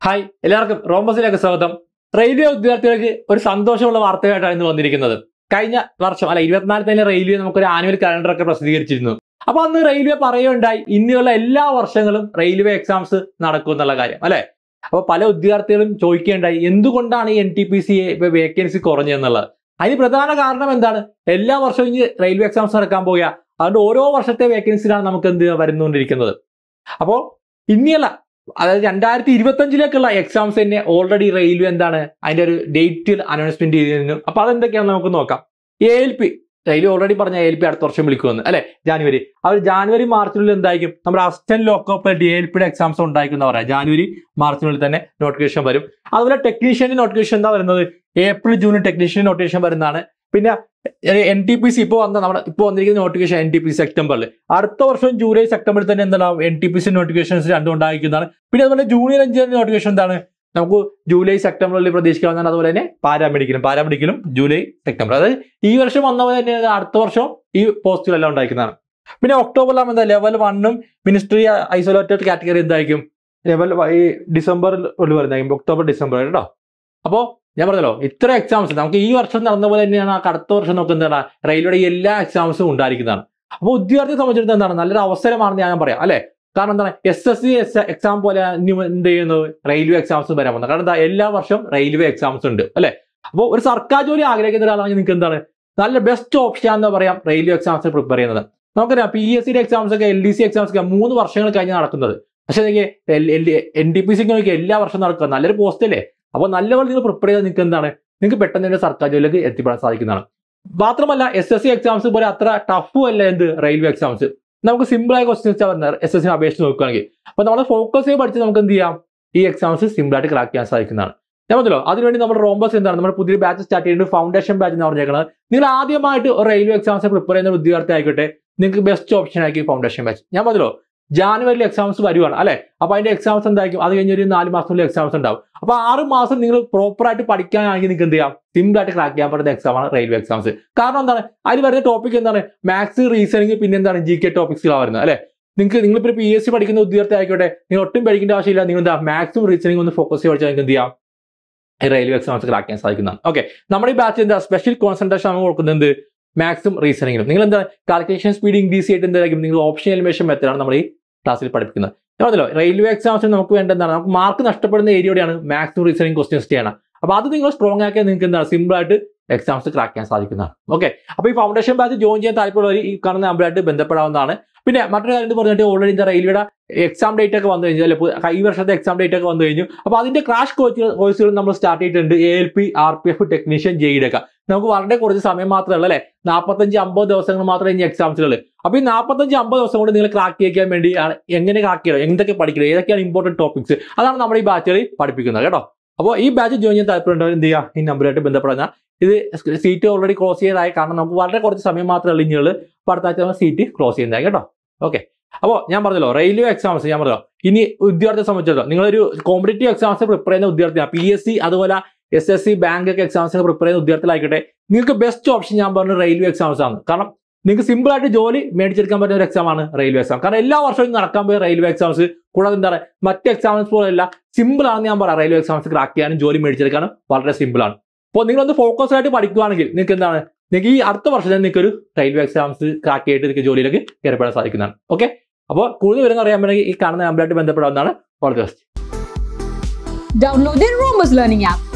hi എല്ലാവർക്കും റോംബസിലേക്ക് സ്വാഗതം railway ഉദ്യോഗാർത്ഥികൾക്ക് ഒരു സന്തോഷമുള്ള വാർത്തയായിട്ടാണ് ഇന്ന് വന്നിരിക്കുന്നത് കഴിഞ്ഞ വർഷം അല്ല ഇരുപത്തിനാല് തന്നെ റെയിൽവേ നമുക്കൊരു ആനുവൽ കലണ്ടർ ഒക്കെ പ്രസിദ്ധീകരിച്ചിരുന്നു അപ്പൊ അന്ന് റെയിൽവേ പറയുകയുണ്ടായി ഇനിയുള്ള എല്ലാ വർഷങ്ങളും റെയിൽവേ എക്സാംസ് നടക്കും എന്നുള്ള കാര്യം അല്ലെ അപ്പൊ പല ഉദ്യോഗാർത്ഥികളും ചോദിക്കുകയുണ്ടായി എന്തുകൊണ്ടാണ് ഈ N T P C vacancy കുറഞ്ഞതെന്നുള്ളത് അതിന് പ്രധാന കാരണം എന്താണ് എല്ലാ വർഷവും ഇനി റെയിൽവേ എക്സാംസ് നടക്കാൻ പോകുക അതുകൊണ്ട് ഓരോ വർഷത്തെ വേക്കൻസിയിലാണ് നമുക്ക് എന്ത് വരുന്നുകൊണ്ടിരിക്കുന്നത് അപ്പോൾ ഇനിയല്ല അതായത് രണ്ടായിരത്തി ഇരുപത്തി അഞ്ചിലേക്കുള്ള എക്സാംസ് തന്നെ ഓൾറെഡി റെയിൽവേ എന്താണ് അതിന്റെ ഒരു ഡേറ്റിൽ അനൗൺസ്മെന്റ് ചെയ്തിരുന്നു അപ്പൊ അതെന്തൊക്കെയാണെന്ന് നമുക്ക് നോക്കാം A L P railway already പറഞ്ഞ എ എൽ പി അടുത്ത വർഷം വിളിക്കുമെന്ന് അല്ലെ ജാനുവരി അവർ ജാനുവരി മാർച്ചിനുള്ളിൽ എന്തായിരിക്കും നമ്മുടെ അസിസ്റ്റന്റ് ലോക്കോപ്പ് ഡി എൽ പിയുടെ എക്സാംസ് ഉണ്ടായിരിക്കുന്ന പറയാം ജാനുവരി മാർച്ചിനുള്ളിൽ തന്നെ നോട്ടിഫിക്കേഷൻ വരും അതുപോലെ ടെക്നീഷ്യന്റെ നോട്ടിഫിക്കേഷൻ എന്താ വരുന്നത് ഏപ്രിൽ ജൂൺ ടെക്നീഷ്യൻ നോട്ടിഫിക്കേഷൻ വരുന്നതാണ് പിന്നെ എൻ ടി പി സി ഇപ്പോൾ വന്ന നമ്മുടെ ഇപ്പോൾ വന്നിരിക്കുന്ന നോട്ടിഫിക്കേഷൻ എൻ ടി പി സെപ്റ്റംബറിൽ അടുത്ത വർഷം ജൂലൈ സെപ്റ്റംബറിൽ തന്നെ എന്താണ് N T P C notifications രണ്ടും ഉണ്ടായിരിക്കുന്നതാണ് പിന്നെ അതുപോലെ ജൂനിയർ എഞ്ചിനീയറിംഗ് നോട്ടിഫിക്കേഷൻ എന്താണ് നമുക്ക് ജൂലൈ സെപ്റ്റംബറിൽ പ്രതീക്ഷിക്കാവുന്നതാണ് അതുപോലെ തന്നെ പാരാമെഡിക്കലും പാരാമെഡിക്കലും ജൂലൈ സെപ്റ്റംബർ അതായത് ഈ വർഷം വന്ന പോലെ തന്നെ അടുത്ത വർഷം ഈ പോസ്റ്റുകളെല്ലാം ഉണ്ടായിരിക്കുന്നതാണ് പിന്നെ ഒക്ടോബറിലാകുമ്പോൾ എന്താ ലെവൽ വണ്ണും മിനിസ്ട്രി ഐസൊലേറ്റഡ് കാറ്റഗറി എന്തായിരിക്കും ലെവൽ ഈ ഡിസംബറിൽ ഉള്ളിൽ വരുന്നതായിരിക്കും ഒക്ടോബർ ഡിസംബർ കേട്ടോ അപ്പോൾ ഞാൻ പറഞ്ഞല്ലോ ഇത്ര എക്സാംസ് നമുക്ക് ഈ വർഷം നടന്ന പോലെ തന്നെയാണ് ആ അടുത്ത വർഷം നമുക്ക് എന്താണ് റെയിൽവേയുടെ എല്ലാ എക്സാംസും ഉണ്ടായിരിക്കുന്നതാണ് അപ്പോൾ ഉദ്യോഗാർത്ഥിയെ സംബന്ധിച്ചിടത്തോളം എന്താണ് നല്ലൊരു അവസരമാണെന്ന് ഞാൻ പറയാം അല്ലെ കാരണം എന്താണ് എസ് എസ് സി എക്സാം പോലെ ഇനി എന്ത് ചെയ്യുന്നു റെയിൽവേ എക്സാംസ് വരാൻ പോകുന്നത് കാരണം എന്താ എല്ലാ വർഷം റെയിൽവേ എക്സാംസ് ഉണ്ട് അല്ലെ അപ്പോൾ ഒരു സർക്കാർ ജോലി ആഗ്രഹിക്കുന്ന ഒരാളാണെങ്കിൽ നിങ്ങൾക്ക് എന്താണ് നല്ല ബെസ്റ്റ് ഓപ്ഷൻ എന്ന് പറയാം റെയിൽവേ എക്സാംസ് പ്രിപ്പയർ ചെയ്യുന്നത് നമുക്കറിയാം പി എസ് സിയുടെ എക്സാംസ് ഒക്കെ എൽ ഡി സി എക്സാംസ് ഒക്കെ മൂന്ന് വർഷങ്ങൾ കഴിഞ്ഞ് നടക്കുന്നത് പക്ഷേ നിങ്ങൾക്ക് എൻ ഡി പി സിക്ക് നോക്കി എല്ലാ വർഷം നടക്കുക നല്ലൊരു പോസ്റ്റ് അല്ലേ അപ്പോൾ നല്ലപോലെ നിങ്ങൾ പ്രിപ്പയർ ചെയ്ത് നിങ്ങൾക്ക് എന്താണ് നിങ്ങൾക്ക് പെട്ടെന്ന് തന്നെ സർക്കാർ ജോലിയിലേക്ക് എത്തിപ്പെടാൻ സാധിക്കുന്നതാണ് മാത്രമല്ല എസ് എസ് സി എക്സാംസ് പോലെ അത്ര ടഫും അല്ല എന്ത് റെയിൽവേ എക്സാംസ് നമുക്ക് സിമ്പിൾ ആയ ക്വസ്റ്റ്യൻസ് വരുന്നത് എസ് എസ് സിനെ അപേക്ഷിച്ച് നോക്കുകയാണെങ്കിൽ അപ്പോൾ നമ്മൾ ഫോക്കസ് ചെയ്ത് പഠിച്ച് നമുക്ക് എന്ത് ചെയ്യാം ഈ എക്സാംസ് സിമ്പിൾ ആയിട്ട് ക്രാക്ക് ചെയ്യാൻ സാധിക്കുന്നതാണ് ഞാൻ പറഞ്ഞല്ലോ അതിനുവേണ്ടി നമ്മൾ റോംബസ് എന്താണ് നമ്മൾ പുതിയ ബാച്ച് സ്റ്റാർട്ട് ചെയ്യുന്നത് ഫൗണ്ടേഷൻ ബാച്ച് എന്ന് പറഞ്ഞേക്കുന്നത് നിങ്ങൾ ആദ്യമായിട്ട് ഒരു റെയിൽവേ എക്സാംസ് പ്രിപ്പയർ ചെയ്യുന്ന ഒരു ഉദ്യോഗാർത്ഥി ആയിക്കോട്ടെ നിങ്ങൾക്ക് ബെസ്റ്റ് ഓപ്ഷൻ ആയിരിക്കും ഫൗണ്ടേഷൻ ബാച്ച് ഞാൻ പറഞ്ഞല്ലോ ജാനുവരിയിൽ എക്സാംസ് വരുവാണ് അല്ലെ അപ്പൊ അതിന്റെ എക്സാംസ് എന്തായിരിക്കും അത് കഴിഞ്ഞ് ഒരു നാല് മാസത്തിനുള്ളിൽ എക്സാംസ് ഉണ്ടാവും അപ്പൊ ആറ് മാസം നിങ്ങൾ പ്രോപ്പർ ആയിട്ട് പഠിക്കാനാണെങ്കിൽ നിങ്ങൾക്ക് എന്ത് ചെയ്യാം സിമ്പിൾ ആയിട്ട് ക്രാക്ക് ചെയ്യാൻ പറ്റുന്ന എക്സാം ആണ് റെയിൽവേ എക്സാംസ് കാരണം എന്താണ് അതിൽ വരുന്ന ടോപ്പിക് എന്താണ് മാത്സ് റീസണിങ് പിന്നെ എന്താണ് ജി കെ ടോപ്പിക്സിലാണ് വരുന്നത് അല്ലെ നിങ്ങൾക്ക് നിങ്ങളിപ്പോൾ പി എസ് സി പഠിക്കുന്ന ഉദ്യോഗാർത്ഥി ആയിക്കോട്ടെ നിങ്ങൾ ഒട്ടും പഠിക്കേണ്ട ആവശ്യമില്ല നിങ്ങൾ എന്താ മാത്സും റീസണിങ് ഒന്ന് ഫോക്കസ് ചെയ്ത് പഠിച്ചാൽ നിങ്ങൾക്ക് എന്ത് ചെയ്യാം റെയിൽവേ എക്സാംസ് ക്രാക്ക് ചെയ്യാൻ സാധിക്കുന്നതാണ് ഓക്കെ നമ്മുടെ ഈ ബാച്ച് എന്താ സ്പെഷ്യൽ കോൺസെൻട്രേഷൻ നമ്മൾ കൊടുക്കുന്നത് മാത്സും റീസണിങ്ങിലും നിങ്ങൾ എന്താ കാൽക്കുലേഷൻ സ്പീഡ് ഇൻക്രീസ് ചെയ്തിട്ട് എന്തായിരിക്കും നിങ്ങൾ ഓപ്ഷൻ എലിമിനേഷൻ മെത്തേഡാണ് നമ്മൾ ഈ ക്ലാസ്സിൽ പഠിപ്പിക്കുന്നത് പറഞ്ഞല്ലോ റെയിൽവേ എക്സാംസിന് നമുക്ക് വേണ്ട എന്താണ് നമുക്ക് മാർക്ക് നഷ്ടപ്പെടുന്ന ഏരിയയോടെയാണ് മാത്സും റീസണിങ് ക്വസ്റ്റ്യൻസ് ചെയ്യണം അപ്പോൾ അത് നിങ്ങൾ സ്ട്രോങ് ആക്കിയാൽ നിങ്ങൾക്ക് എന്താണ് സിമ്പിൾ ആയിട്ട് എക്സാംസ് ക്രാക്ക് ചെയ്യാൻ സാധിക്കുന്നതാണ് ഓക്കെ അപ്പോൾ ഈ ഫൗണ്ടേഷൻ ബാച്ച് ജോയിൻ ചെയ്യാൻ താല്പര്യമുള്ളവർ ഈ കാണുന്ന നമ്പറായിട്ട് ബന്ധപ്പെടാവുന്നതാണ് പിന്നെ മറ്റൊരു കാര്യം പറഞ്ഞിട്ട് ഓൾറെഡി എന്താ റെയിൽവേയുടെ എക്സാം ഡേറ്റ് ഒക്കെ വന്നു കഴിഞ്ഞാൽ ഈ വർഷത്തെ എക്സാം ഡേറ്റ് ഒക്കെ വന്നു കഴിഞ്ഞു അപ്പോൾ അതിന്റെ ക്രാഷ് കോച്ച് കോഴ്സുകൾ നമ്മൾ സ്റ്റാർട്ട് ചെയ്തിട്ടുണ്ട് A L P R P F technician ജെയ്ഡ് ഒക്കെ നമുക്ക് വളരെ കുറച്ച് സമയം മാത്രമേ ഉള്ളൂ അല്ലേ നാൽപ്പത്തഞ്ച് അമ്പത് ദിവസങ്ങൾ മാത്രമേ ഇനി എക്സാംസിലുള്ളൂ അപ്പോൾ ഈ നാൽപ്പത്തഞ്ച് അമ്പത് ദിവസം കൊണ്ട് നിങ്ങൾ ക്രാക്ക് ചെയ്യാൻ വേണ്ടി ആണ് എങ്ങനെ ക്രാക്ക് ചെയ്യണം എന്തൊക്കെ പഠിക്കണം ഏതൊക്കെയാണ് ഇമ്പോർട്ടൻറ്റ് ടോപ്പിക്സ് അതാണ് നമ്മുടെ ഈ ബാച്ചുകളിൽ പഠിപ്പിക്കുന്നത് കേട്ടോ അപ്പോൾ ഈ ബാച്ച് ജോയിൻ ചെയ്യാൻ താല്പര്യമുണ്ടോ എന്ത് ചെയ്യുക ഈ നമ്പറായിട്ട് ബന്ധപ്പെടുന്ന ഇത് സീറ്റ് ഓൾറെഡി ക്ലോസ് ചെയ്തതായി കാരണം നമുക്ക് വളരെ കുറച്ച് സമയം മാത്രമേ ഉള്ളൂ ഇനിയുള്ളൂ അപ്പോൾ അടുത്ത ആഴ്ച സീറ്റ് ക്ലോസ് ചെയ്യുന്നതായി കേട്ടോ ഓക്കെ അപ്പോൾ ഞാൻ പറഞ്ഞല്ലോ റെയിൽവേ എക്സാംസ് ഞാൻ പറഞ്ഞല്ലോ ഇനി ഉദ്യോഗാർത്ഥിയെ സംബന്ധിച്ചിടത്തോളം നിങ്ങളൊരു കോമ്പറ്റേറ്റീവ് എക്സാംസ് പ്രിപ്പയർ ചെയ്യുന്ന ഉദ്യോഗാർത്ഥിയാണ് പി എസ് സി അതുപോലെ എസ് എസ് സി ബാങ്ക് ഒക്കെ എക്സാംസിന് പ്രിപ്പയർ ചെയ്യുന്ന ഉദ്യോഗാർത്ഥികളായിക്കോട്ടെ നിങ്ങൾക്ക് ബെസ്റ്റ് ഓപ്ഷൻ ഞാൻ പറഞ്ഞ റെയിൽവേ എക്സാംസ് ആണ് കാരണം നിങ്ങൾക്ക് സിമ്പിൾ ആയിട്ട് ജോലി മേടിച്ചെടുക്കാൻ പറ്റുന്ന ഒരു എക്സാം ആണ് റെയിൽവേ എക്സാം കാരണം എല്ലാ വർഷവും നടക്കാൻ പോയ റെയിൽവേ എക്സാംസ് കൂടാതെ എന്താ പറയുക മറ്റ് എക്സാംസ് പോലെയല്ല സിമ്പിൾ ആണെന്ന് ഞാൻ പറയാം റെയിൽവേ എക്സാംസ് ക്രാക്ക് ചെയ്യാനും ജോലി മേടിച്ചെടുക്കാനും വളരെ സിമ്പിൾ ആണ് അപ്പോൾ നിങ്ങളൊന്ന് ഫോക്കസ് ആയിട്ട് പഠിക്കുകയാണെങ്കിൽ നിങ്ങൾക്ക് എന്താണ് നിങ്ങൾക്ക് ഈ അടുത്ത വർഷം തന്നെ നിങ്ങൾക്ക് ഒരു റെയിൽവേ എക്സാംസ് ക്രാക്ക് ചെയ്തിട്ട് നിങ്ങൾക്ക് ജോലിയിലേക്ക് കയറിപ്പെടാൻ സാധിക്കുന്നതാണ് ഓക്കെ അപ്പോൾ കൂടുതൽ വിവരങ്ങൾ അറിയാൻ വേണമെങ്കിൽ ഈ കാണുന്ന നമ്പറായിട്ട് ബന്ധപ്പെടാവുന്നതാണ് all the best Download the Romus Learning app